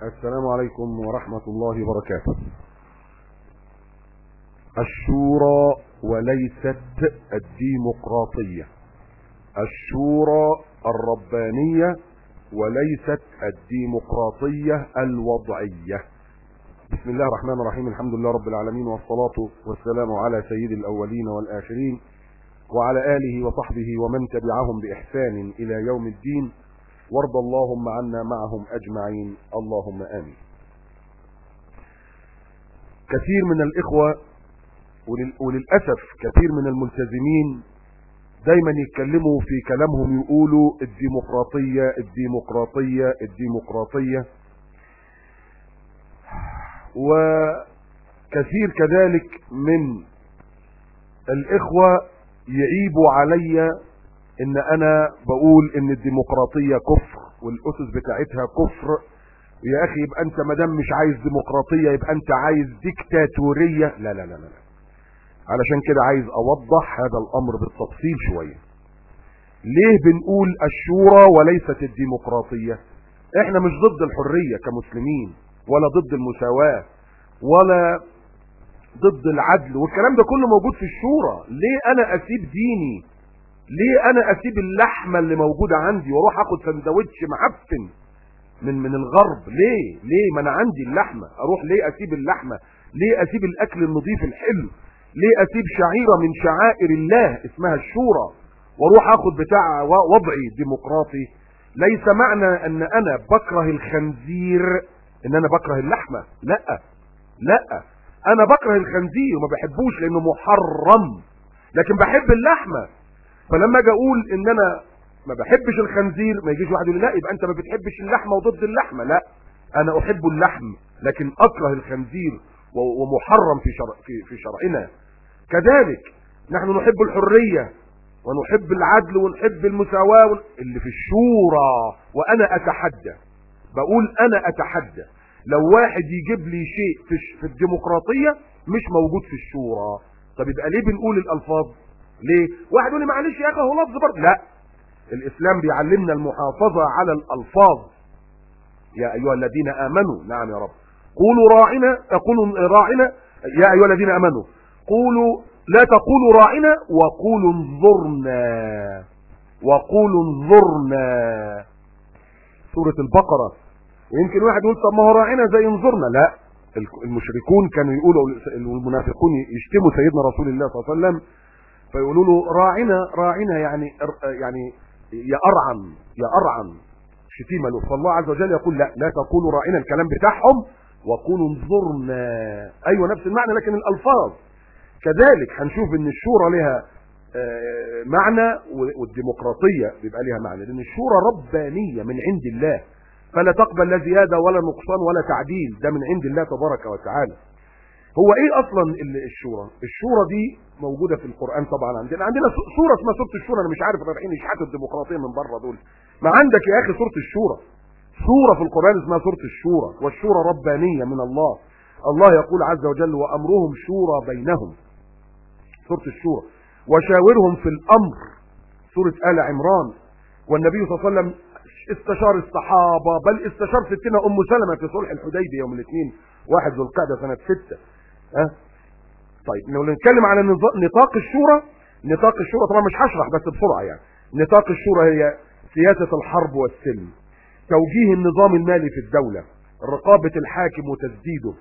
السلام عليكم ورحمة الله وبركاته الشورى وليست الديمقراطية الشورى الربانية وليست الديمقراطية الوضعية بسم الله الرحمن الرحيم الحمد لله رب العالمين والصلاة والسلام على سيد الأولين والآخرين وعلى آله وصحبه ومن تبعهم بإحسان إلى يوم الدين وارض اللهم عنا معهم أجمعين اللهم آمين كثير من الإخوة ولل... وللأسف كثير من الملتزمين دايما يتكلموا في كلامهم يقولوا الديمقراطية الديمقراطية الديمقراطية وكثير كذلك من الإخوة يعيبوا علي ان انا بقول ان الديمقراطية كفر والاسس بتاعتها كفر يا اخي يبقى انت مدام مش عايز ديمقراطية يبقى انت عايز ديكتاتورية لا لا لا لا علشان كده عايز اوضح هذا الامر بالتفصيل شوية ليه بنقول الشورى وليست الديمقراطية احنا مش ضد الحرية كمسلمين ولا ضد المساواة ولا ضد العدل والكلام ده كله موجود في الشورى ليه انا اسيب ديني ليه انا اسيب اللحمه اللي موجوده عندي واروح اخد سندوتش معفن من من الغرب ليه ليه ما انا عندي اللحمه اروح ليه اسيب اللحمه ليه اسيب الاكل النظيف الحلو ليه اسيب شعيره من شعائر الله اسمها الشورى واروح اخد بتاع وضعي ديمقراطي ليس معنى ان انا بكره الخنزير ان انا بكره اللحمه لا لا انا بكره الخنزير وما بحبوش لانه محرم لكن بحب اللحمه فلما اجي اقول ان انا ما بحبش الخنزير ما يجيش واحد يقول لا يبقى انت ما بتحبش اللحمه وضد اللحمه لا انا احب اللحم لكن اكره الخنزير ومحرم في شرع في, في شرعنا كذلك نحن نحب الحريه ونحب العدل ونحب المساواه اللي في الشورى وانا اتحدى بقول انا اتحدى لو واحد يجيب لي شيء في, في الديمقراطيه مش موجود في الشورى طب يبقى ليه بنقول الالفاظ ليه واحد يقول لي معلش يا اخي هو لفظ برضه لا الاسلام بيعلمنا المحافظه على الالفاظ يا ايها الذين امنوا نعم يا رب قولوا راعنا تقولوا راعنا يا ايها الذين امنوا قولوا لا تقولوا راعنا وقولوا انظرنا وقولوا انظرنا سوره البقره ويمكن واحد يقول طب ما هو راعنا زي انظرنا لا المشركون كانوا يقولوا المنافقون يشتموا سيدنا رسول الله صلى الله عليه وسلم فيقولوا له راعنا راعنا يعني يعني يا ارعن يا ارعن شتيمه له فالله عز وجل يقول لا لا تقولوا راعنا الكلام بتاعهم وقولوا انظرنا ايوه نفس المعنى لكن الالفاظ كذلك هنشوف ان الشورى لها معنى والديمقراطيه بيبقى لها معنى لان الشورى ربانيه من عند الله فلا تقبل لا زياده ولا نقصان ولا تعديل ده من عند الله تبارك وتعالى هو ايه اصلا الشورى الشورى دي موجوده في القران طبعا عندنا عندنا سوره اسمها سوره الشورى انا مش عارف رايحين يشحتوا الديمقراطيه من بره دول ما عندك يا اخي سوره الشورى سوره في القران اسمها سوره الشورى والشورى ربانيه من الله الله يقول عز وجل وامرهم شورى بينهم سوره الشورى وشاورهم في الامر سوره ال عمران والنبي صلى الله عليه وسلم استشار الصحابه بل استشار ستنا ام سلمه في صلح الحديبيه يوم الاثنين واحد ذو القعده سنه سته ها طيب لو نتكلم على نطاق الشورى نطاق الشورى طبعا مش هشرح بس بسرعه يعني نطاق الشورى هي سياسه الحرب والسلم توجيه النظام المالي في الدوله رقابه الحاكم وتسديده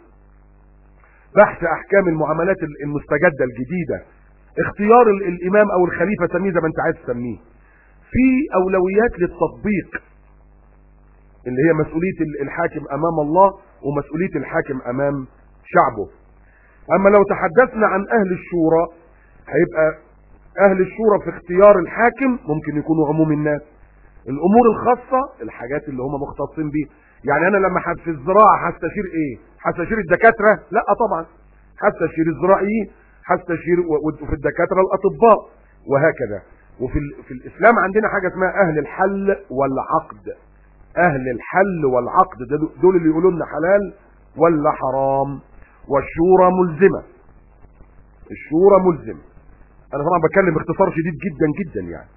بحث احكام المعاملات المستجده الجديده اختيار الامام او الخليفه سميه زي ما انت عايز تسميه في اولويات للتطبيق اللي هي مسؤوليه الحاكم امام الله ومسؤوليه الحاكم امام شعبه اما لو تحدثنا عن اهل الشورى هيبقى اهل الشورى في اختيار الحاكم ممكن يكونوا عموم الناس الامور الخاصه الحاجات اللي هم مختصين بيها يعني انا لما في الزراعه هستشير ايه هستشير الدكاتره لا طبعا هستشير الزراعيين هستشير وفي الدكاتره الاطباء وهكذا وفي في الاسلام عندنا حاجه اسمها اهل الحل والعقد اهل الحل والعقد دول اللي يقولوا لنا حلال ولا حرام والشورى ملزمه الشورى ملزمه انا طبعا بتكلم باختصار شديد جدا جدا يعني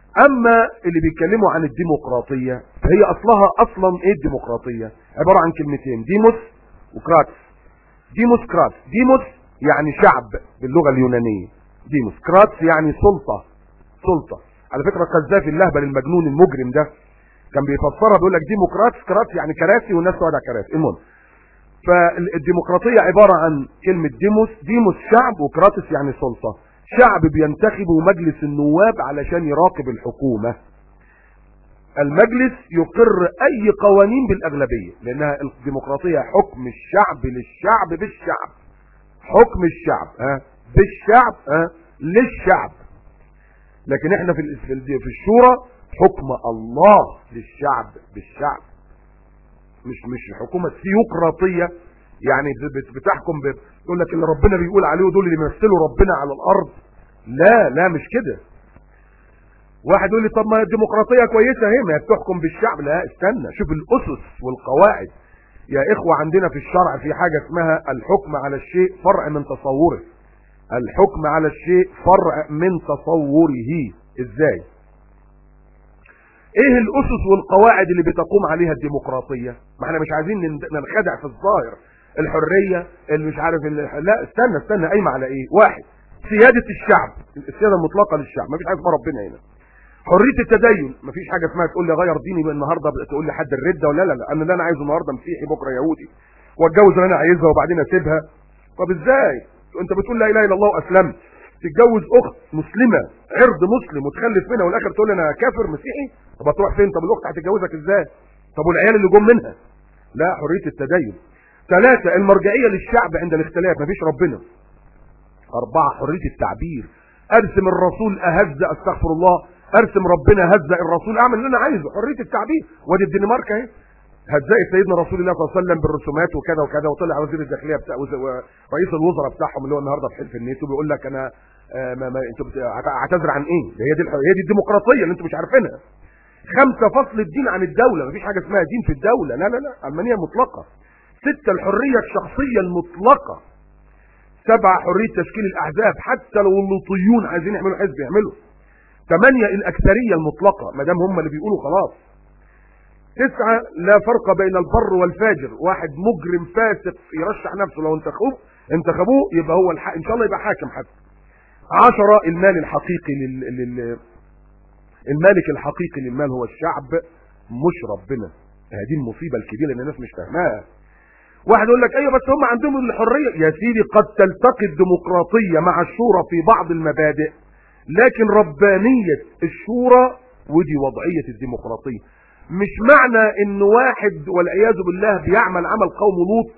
اما اللي بيتكلموا عن الديمقراطية فهي اصلها اصلا ايه الديمقراطية عبارة عن كلمتين ديموس وكراتس ديموس كراتس ديموس يعني شعب باللغة اليونانية ديموس كراتس يعني سلطة سلطة على فكرة قذافي اللهبل المجنون المجرم ده كان بيفسرها بيقول لك ديمقراطس كراتس يعني كراسي والناس تقعد على كراسي المهم فالديمقراطية عبارة عن كلمة ديموس ديموس شعب وكراتس يعني سلطة شعب بينتخبه مجلس النواب علشان يراقب الحكومة المجلس يقر اي قوانين بالاغلبية لانها الديمقراطية حكم الشعب للشعب بالشعب حكم الشعب ها بالشعب ها للشعب لكن احنا في في الشورى حكم الله للشعب بالشعب مش مش حكومة ثيوقراطية يعني بتحكم تقول لك اللي ربنا بيقول عليه دول اللي يمثلوا ربنا على الارض لا لا مش كده واحد يقول لي طب ما الديمقراطيه كويسه اهي ما هي بتحكم بالشعب لا استنى شوف الاسس والقواعد يا اخوه عندنا في الشرع في حاجه اسمها الحكم على الشيء فرع من تصوره الحكم على الشيء فرع من تصوره ازاي ايه الاسس والقواعد اللي بتقوم عليها الديمقراطيه ما احنا مش عايزين ننخدع في الظاهر الحريه اللي مش عارف اللي لا استنى استنى قايمه على ايه واحد سياده الشعب السياده المطلقه للشعب ما فيش حاجه اسمها ربنا هنا حريه التدين ما فيش حاجه اسمها تقول لي غير ديني النهارده تقول لي حد الرده ولا لا لا انا اللي انا عايزه النهارده مسيحي بكره يهودي واتجوز اللي انا عايزها وبعدين اسيبها طب ازاي انت بتقول لا اله الا الله واسلمت تتجوز اخت مسلمه عرض مسلم وتخلف منها والاخر تقول لي انا كافر مسيحي طب هتروح فين طب الاخت هتتجوزك ازاي طب والعيال اللي جم منها لا حريه التدين ثلاثة المرجعية للشعب عند الاختلاف مفيش ربنا أربعة حرية التعبير أرسم الرسول أهز أستغفر الله أرسم ربنا هزأ الرسول أعمل اللي أنا عايزه حرية التعبير وادي الدنمارك أهي هزأت سيدنا رسول الله صلى الله عليه وسلم بالرسومات وكذا وكذا وطلع وزير الداخلية بتاع رئيس الوزراء بتاعهم اللي هو النهارده في حلف الناتو بيقول لك أنا آه ما ما انتوا هتعتذر عن ايه؟ هي دي هي دي الديمقراطية اللي انتوا مش عارفينها. خمسة فصل الدين عن الدولة مفيش حاجة اسمها دين في الدولة لا لا لا علمانية مطلقة ستة الحرية الشخصية المطلقة سبعة حرية تشكيل الأحزاب حتى لو اللوطيون عايزين يعملوا حزب يعملوا ثمانية الأكثرية المطلقة ما دام هم اللي بيقولوا خلاص تسعة لا فرق بين البر والفاجر واحد مجرم فاسق يرشح نفسه لو انتخبوه انتخبوه يبقى هو الحق ان شاء الله يبقى حاكم حتى عشرة المال الحقيقي لل... لل... المالك الحقيقي للمال هو الشعب مش ربنا هذه المصيبة الكبيرة اللي الناس مش فاهماها واحد يقول لك ايوه بس هم عندهم الحرية يا سيدي قد تلتقي الديمقراطية مع الشورى في بعض المبادئ لكن ربانية الشورى ودي وضعية الديمقراطية مش معنى ان واحد والعياذ بالله بيعمل عمل قوم لوط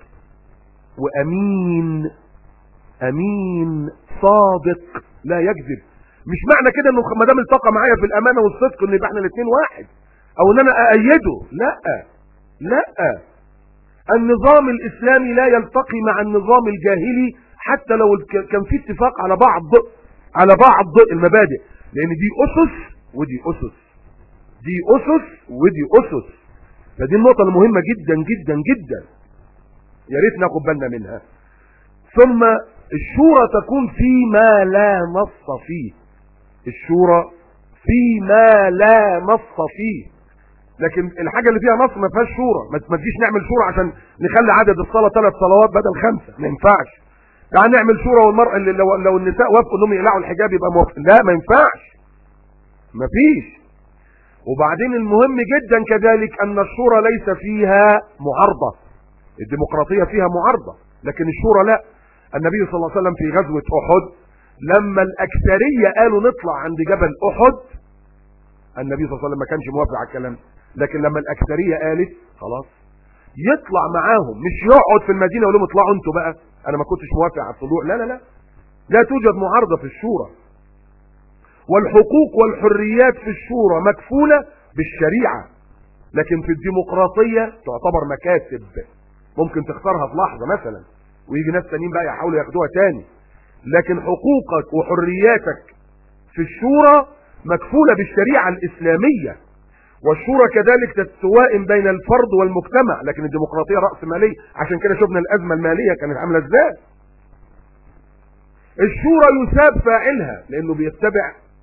وامين امين صادق لا يكذب مش معنى كده انه ما دام التقى معايا في الامانه والصدق ان يبقى احنا الاثنين واحد او ان انا اايده لا لا النظام الاسلامي لا يلتقي مع النظام الجاهلي حتى لو كان في اتفاق على بعض على بعض المبادئ لان دي اسس ودي اسس دي اسس ودي اسس فدي النقطة المهمة جدا جدا جدا يا ريت ناخد بالنا منها ثم الشورى تكون فيما لا نص فيه الشورى فيما لا نص فيه لكن الحاجة اللي فيها نص ما فيهاش شورى ما تجيش نعمل شورى عشان نخلي عدد الصلاة ثلاث صلوات بدل خمسة ما ينفعش تعال نعمل شورى والمرأة اللي لو, لو النساء وافقوا انهم يقلعوا الحجاب يبقى موافق لا ما ينفعش مفيش وبعدين المهم جدا كذلك ان الشورى ليس فيها معارضة الديمقراطية فيها معارضة لكن الشورى لا النبي صلى الله عليه وسلم في غزوة احد لما الاكثرية قالوا نطلع عند جبل احد النبي صلى الله عليه وسلم ما كانش موافق على الكلام لكن لما الاكثرية قالت خلاص يطلع معاهم مش يقعد في المدينة ويقول لهم اطلعوا انتوا بقى انا ما كنتش موافق على الطلوع لا لا لا لا توجد معارضة في الشورى والحقوق والحريات في الشورى مكفولة بالشريعة لكن في الديمقراطية تعتبر مكاسب ممكن تختارها في لحظة مثلا ويجي ناس تانيين بقى يحاولوا ياخدوها تاني لكن حقوقك وحرياتك في الشورى مكفولة بالشريعة الإسلامية والشورى كذلك توائم بين الفرد والمجتمع لكن الديمقراطية رأس مالية عشان كده شفنا الأزمة المالية كانت عاملة ازاي الشورى يساب فاعلها لأنه بيتبع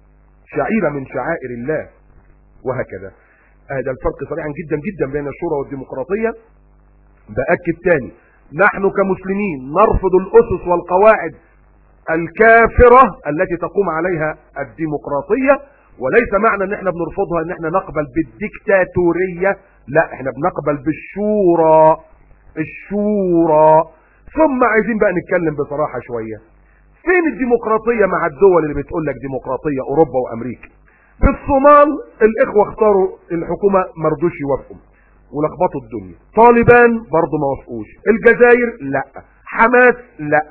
شعيرة من شعائر الله وهكذا هذا الفرق صريحا جدا جدا بين الشورى والديمقراطية بأكد تاني نحن كمسلمين نرفض الأسس والقواعد الكافرة التي تقوم عليها الديمقراطية وليس معنى ان احنا بنرفضها ان احنا نقبل بالديكتاتورية لا احنا بنقبل بالشورى الشورى ثم عايزين بقى نتكلم بصراحة شوية فين الديمقراطية مع الدول اللي بتقول لك ديمقراطية اوروبا وامريكا في الصومال الاخوة اختاروا الحكومة مرضوش يوافقوا ولخبطوا الدنيا طالبان برضه ما وافقوش الجزائر لا حماس لا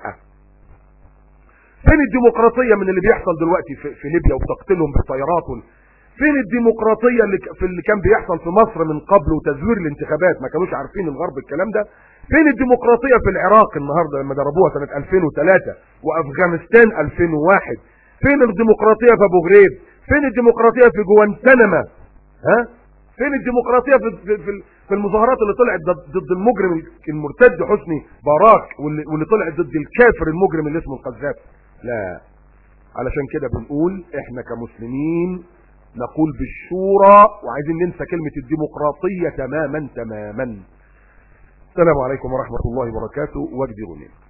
فين الديمقراطية من اللي بيحصل دلوقتي في, في ليبيا وبتقتلهم بالطيارات وال... فين الديمقراطية اللي, ك... في اللي كان بيحصل في مصر من قبل وتزوير الانتخابات ما كانوش عارفين الغرب الكلام ده فين الديمقراطية في العراق النهاردة لما ضربوها سنة 2003 وافغانستان 2001 فين الديمقراطية في ابو غريب فين الديمقراطية في جوانتنما ها فين الديمقراطية في, في, في, في المظاهرات اللي طلعت ضد المجرم المرتد حسني باراك واللي, واللي طلعت ضد الكافر المجرم اللي اسمه القذافي لا علشان كده بنقول احنا كمسلمين نقول بالشورى وعايزين ننسى كلمة الديمقراطية تماما تماما السلام عليكم ورحمة الله وبركاته وجدي غنيم